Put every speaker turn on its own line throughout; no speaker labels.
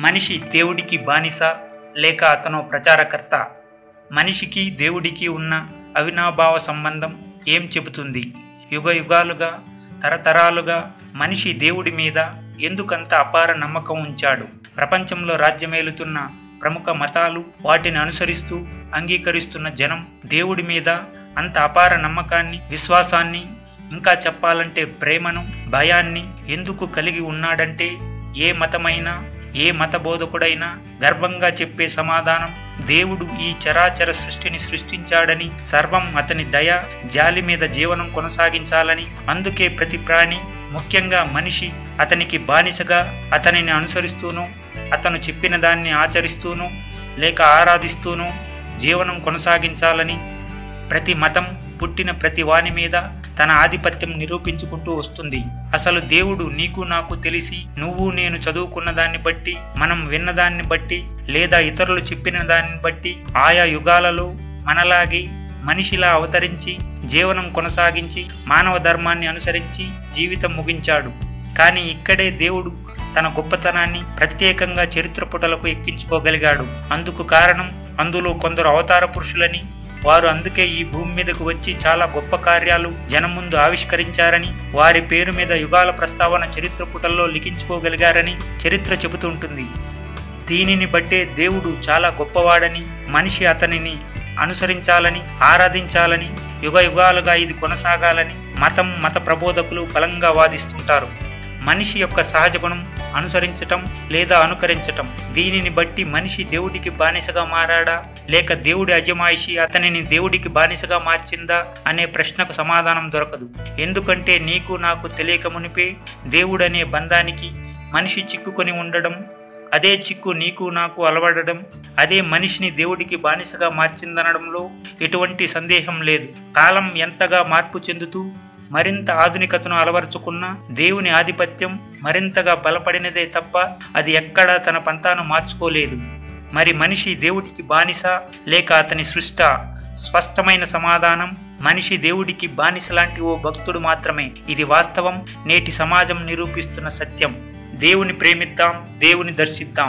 మనిషి దేవుడికి బానిస లేక అతను ప్రచారకర్త మనిషికి దేవుడికి ఉన్న అవినాభావ సంబంధం ఏం చెబుతుంది యుగ యుగాలుగా తరతరాలుగా మనిషి దేవుడి మీద ఎందుకంత అపార నమ్మకం ఉంచాడు ప్రపంచంలో రాజ్యమేలుతున్న ప్రముఖ మతాలు వాటిని అనుసరిస్తూ అంగీకరిస్తున్న జనం దేవుడి మీద అంత అపార నమ్మకాన్ని విశ్వాసాన్ని ఇంకా చెప్పాలంటే ప్రేమను భయాన్ని ఎందుకు కలిగి ఉన్నాడంటే ఏ మతమైనా ఏ మత బోధకుడైనా గర్వంగా చెప్పే సమాధానం దేవుడు ఈ చరాచర సృష్టిని సృష్టించాడని సర్వం అతని దయ జాలి మీద జీవనం కొనసాగించాలని అందుకే ప్రతి ప్రాణి ముఖ్యంగా మనిషి అతనికి బానిసగా అతనిని అనుసరిస్తూనూ అతను చెప్పిన దాన్ని ఆచరిస్తూనూ లేక ఆరాధిస్తూనూ జీవనం కొనసాగించాలని ప్రతి మతం పుట్టిన ప్రతి వాని మీద తన ఆధిపత్యం నిరూపించుకుంటూ వస్తుంది అసలు దేవుడు నీకు నాకు తెలిసి నువ్వు నేను చదువుకున్న దాన్ని బట్టి మనం విన్నదాన్ని బట్టి లేదా ఇతరులు చెప్పిన దాన్ని బట్టి ఆయా యుగాలలో మనలాగే మనిషిలా అవతరించి జీవనం కొనసాగించి మానవ ధర్మాన్ని అనుసరించి జీవితం ముగించాడు కానీ ఇక్కడే దేవుడు తన గొప్పతనాన్ని ప్రత్యేకంగా చరిత్ర పుటలకు ఎక్కించుకోగలిగాడు అందుకు కారణం అందులో కొందరు అవతార పురుషులని వారు అందుకే ఈ భూమి మీదకు వచ్చి చాలా గొప్ప కార్యాలు జనం ముందు ఆవిష్కరించారని వారి పేరు మీద యుగాల ప్రస్తావన చరిత్ర పుటల్లో లిఖించుకోగలిగారని చరిత్ర చెబుతుంటుంది దీనిని బట్టే దేవుడు చాలా గొప్పవాడని మనిషి అతనిని అనుసరించాలని ఆరాధించాలని యుగ యుగాలుగా ఇది కొనసాగాలని మతం మత ప్రబోధకులు బలంగా వాదిస్తుంటారు మనిషి యొక్క సహజ గుణం అనుసరించటం లేదా అనుకరించటం దీనిని బట్టి మనిషి దేవుడికి బానిసగా మారాడా లేక దేవుడి అజమాయిషి అతనిని దేవుడికి బానిసగా మార్చిందా అనే ప్రశ్నకు సమాధానం దొరకదు ఎందుకంటే నీకు నాకు తెలియక మునిపే దేవుడనే బంధానికి మనిషి చిక్కుకొని ఉండడం అదే చిక్కు నీకు నాకు అలవడడం అదే మనిషిని దేవుడికి బానిసగా మార్చిందనడంలో ఎటువంటి సందేహం లేదు కాలం ఎంతగా మార్పు చెందుతూ మరింత ఆధునికతను అలవరుచుకున్న దేవుని ఆధిపత్యం మరింతగా బలపడినదే తప్ప అది ఎక్కడా తన పంతాను మార్చుకోలేదు మరి మనిషి దేవుడికి బానిస లేక అతని సృష్ట స్పష్టమైన సమాధానం మనిషి దేవుడికి బానిస లాంటి ఓ భక్తుడు మాత్రమే ఇది వాస్తవం నేటి సమాజం నిరూపిస్తున్న సత్యం దేవుని ప్రేమిద్దాం దేవుని దర్శిద్దాం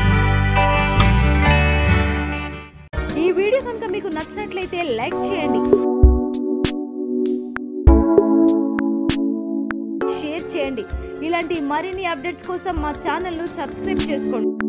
ఈ వీడియో కనుక మీకు నచ్చినట్లయితే లైక్ చేయండి షేర్ చేయండి ఇలాంటి మరిన్ని అప్డేట్స్ కోసం మా ఛానల్ను సబ్స్క్రైబ్ చేసుకోండి